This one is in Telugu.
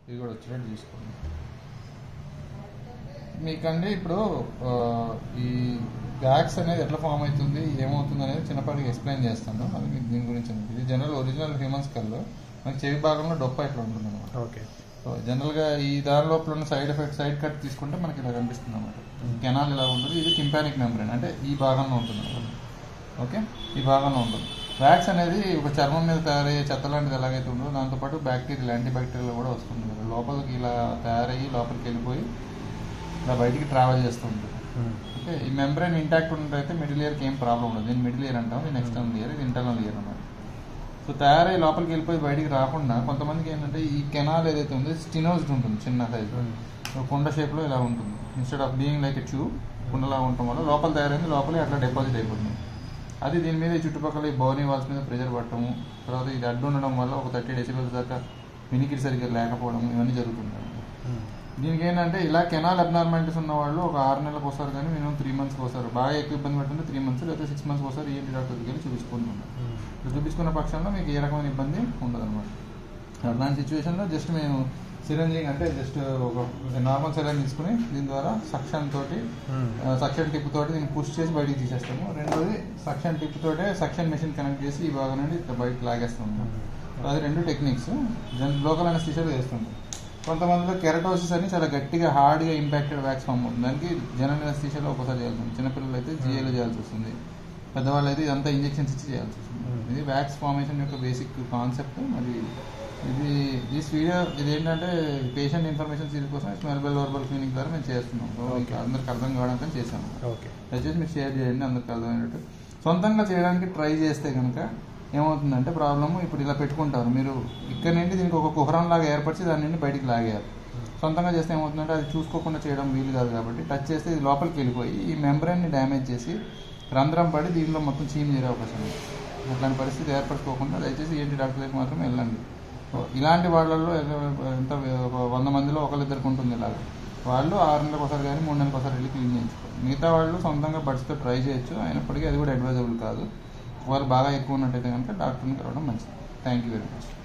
ఇది కూడా వచ్చేటట్టు చూసుకోండి మీకండి ఇప్పుడు ఆ, ఈ వ్యాక్స్ అనేది ఎట్లా ఫామ్ అవుతుంది ఏమవుతుంది అనేది చిన్నపాటికి ఎక్స్ప్లెయిన్ చేస్తాను అది మీకు దీని గురించి ఉంది. ఇది జనరల్ ఒరిజినల్ హ్యూమన్ స్కల్లో మనకి చెవి భాగంలో డొప్ప ఇట్లా ఉంటుంది అనమాట ఓకే సో జనరల్గా ఈ దారి లోపల ఉన్న సైడ్ ఎఫెక్ట్ సైడ్ కట్ తీసుకుంటే మనకి ఇలా కనిపిస్తుంది అనమాట కెనాల్ ఇలా ఉంటుంది ఇది కింపానిక్ మెంబ్రెన్ అంటే ఈ భాగంలో ఉంటుంది అనమాట ఓకే ఈ భాగంలో ఉంటుంది వ్యాక్స్ అనేది ఒక చర్మం మీద తయారయ్యే చెత్త లాంటిది ఎలాగైతే ఉంటుందో దాంతోపాటు బ్యాక్టీరియల్ యాంటీ బ్యాక్టీరియల్ కూడా వస్తుంది కదా లోపలికి ఇలా తయారయ్యి లోపలికి వెళ్ళిపోయి ఇలా బయటికి ట్రావెల్ చేస్తూ ఉంటుంది ఓకే ఈ మెంబ్రెయిన్ ఇంటాక్ట్ ఉన్నట్టయితే మిడిల్ ఇయర్కి ఏం ప్రాబ్లం ఉండదు దీన్ని మిడిల్ ఇయర్ అంటాం దీని ఎక్స్టర్నల్ ఇయర్ ఇది ఇంటర్నల్ ఇయర్ అన్నమాట సో తయారై లోపలికి వెళ్ళిపోయి బయటికి రాకుండా కొంతమందికి ఏంటంటే ఈ కెనాల్ ఏదైతే ఉందో స్టినోజ్డ్ ఉంటుంది చిన్న సైజు కుండ షేప్లో ఇలా ఉంటుంది instead of being like a tube కుండలా ఉండటం వల్ల లోపల తయారైంది లోపలే అట్లా డిపాజిట్ అయిపోతుంది అది దీని మీద ఈ చుట్టుపక్కల ఈ బౌనీ వాల్స్ మీద ప్రెషర్ పట్టడము తర్వాత ఇది అడ్డు ఉండడం వల్ల ఒక థర్టీ డెసిబెల్స్ దాకా వినికిడి సరిగ్గా లేకపోవడం ఇవన్నీ జరుగుతుంటాయి దీనికి ఏంటంటే ఇలా కెనాల్ అబ్నార్మాలిటీస్ ఉన్న వాళ్ళు ఒక ఆరు నెలలకు వస్తారు కానీ మినిమం త్రీ మంత్స్కి వస్తారు బాగా ఎక్కువ ఇబ్బంది పడుతుంటే త్రీ మంత్స్ లేదా సిక్స్ మంత్స్కి వస్తారు ఏంటి డాక్టర్ దగ్గర వెళ్ళి చూపించుకుంటున్నారు ఇట్లా చూపించుకున్న పక్షంలో మీకు ఏ రకమైన ఇబ్బంది ఉండదు అనమాట అలాంటి సిచ్యువేషన్లో జస్ట్ మేము సిరంజింగ్ అంటే జస్ట్ ఒక నార్మల్ సిరంజ్ తీసుకుని దీని ద్వారా సక్షన్ తోటి సక్షన్ టిప్ తోటి దీన్ని పుష్ చేసి బయటికి తీసేస్తాము రెండోది సక్షన్ టిప్ తోటే సక్షన్ మెషిన్ కనెక్ట్ చేసి ఈ భాగం నుండి ఇట్లా బయటకు లాగేస్తాము అది రెండు టెక్నిక్స్ జన్ లోకల్ అనస్థిషియాలో చేస్తుంటాం కొంతమందిలో కెరటోసిస్ అని చాలా గట్టిగా హార్డ్గా ఇంపాక్టెడ్ వ్యాక్స్ ఫామ్ అవుతుంది దానికి జనరల్ అనస్థిషియాలో ఒకసారి చేయాల్సి ఉంటుంది చిన్నపిల్లలు అయితే జిఏలో చేయాల్సి వస్తుంది పెద్దవాళ్ళు అయితే ఇదంతా ఇంజెక్షన్స్ ఇచ్చి చేయాల్సి వస్తుంది ఇది వ్యాక్స్ ఫార్మేషన్ యొక్క బేసిక్ కాన్సెప్ట్ మరి ఇది దిస్ వీడియో ఇది ఏంటంటే పేషెంట్ ఇన్ఫర్మేషన్ సీరీస్ కోసం స్మెల్ బెల్ వర్బల్ క్లినిక్ ద్వారా మేము చేస్తున్నాం సో మీకు అందరికి అర్థం కావడానికి చేసాము ఓకే దయచేసి మీరు షేర్ చేయండి అందరికి అర్థమైనట్టు సొంతంగా చేయడానికి ట్రై చేస్తే కనుక ఏమవుతుందంటే ప్రాబ్లమ్ ఇప్పుడు ఇలా పెట్టుకుంటారు మీరు ఇక్కడ నుండి దీనికి ఒక కుహరం లాగా ఏర్పరిచి దాని నుండి బయటికి లాగేయాలి సొంతంగా చేస్తే ఏమవుతుందంటే అది చూసుకోకుండా చేయడం వీలు కాదు కాబట్టి టచ్ చేస్తే ఇది లోపలికి వెళ్ళిపోయి ఈ మెంబ్రెయిన్ని డ్యామేజ్ చేసి రంధ్రం పడి దీనిలో మొత్తం చీమ్ చేరే అవకాశం ఉంది అట్లాంటి పరిస్థితి ఏర్పరచుకోకుండా దయచేసి ఏంటి డాక్టర్ దగ్గరికి మాత్రం వెళ్ళండి సో ఇలాంటి వాళ్ళల్లో ఎంత ఒక వంద మందిలో ఒకరిద్దరికి ఉంటుంది ఇలాగ వాళ్ళు ఆరు నెలలకు ఒకసారి కానీ మూడు నెలలకు ఒకసారి వెళ్ళి క్లీన్ చేయించుకోవాలి మిగతా వాళ్ళు సొంతంగా బడ్స్తో ట్రై చేయొచ్చు అయినప్పటికీ అది కూడా అడ్వైజబుల్ కాదు వాళ్ళు బాగా ఎక్కువ ఉన్నట్టయితే కనుక డాక్టర్ని కలవడం మంచిది థ్యాంక్ యూ వెరీ మచ్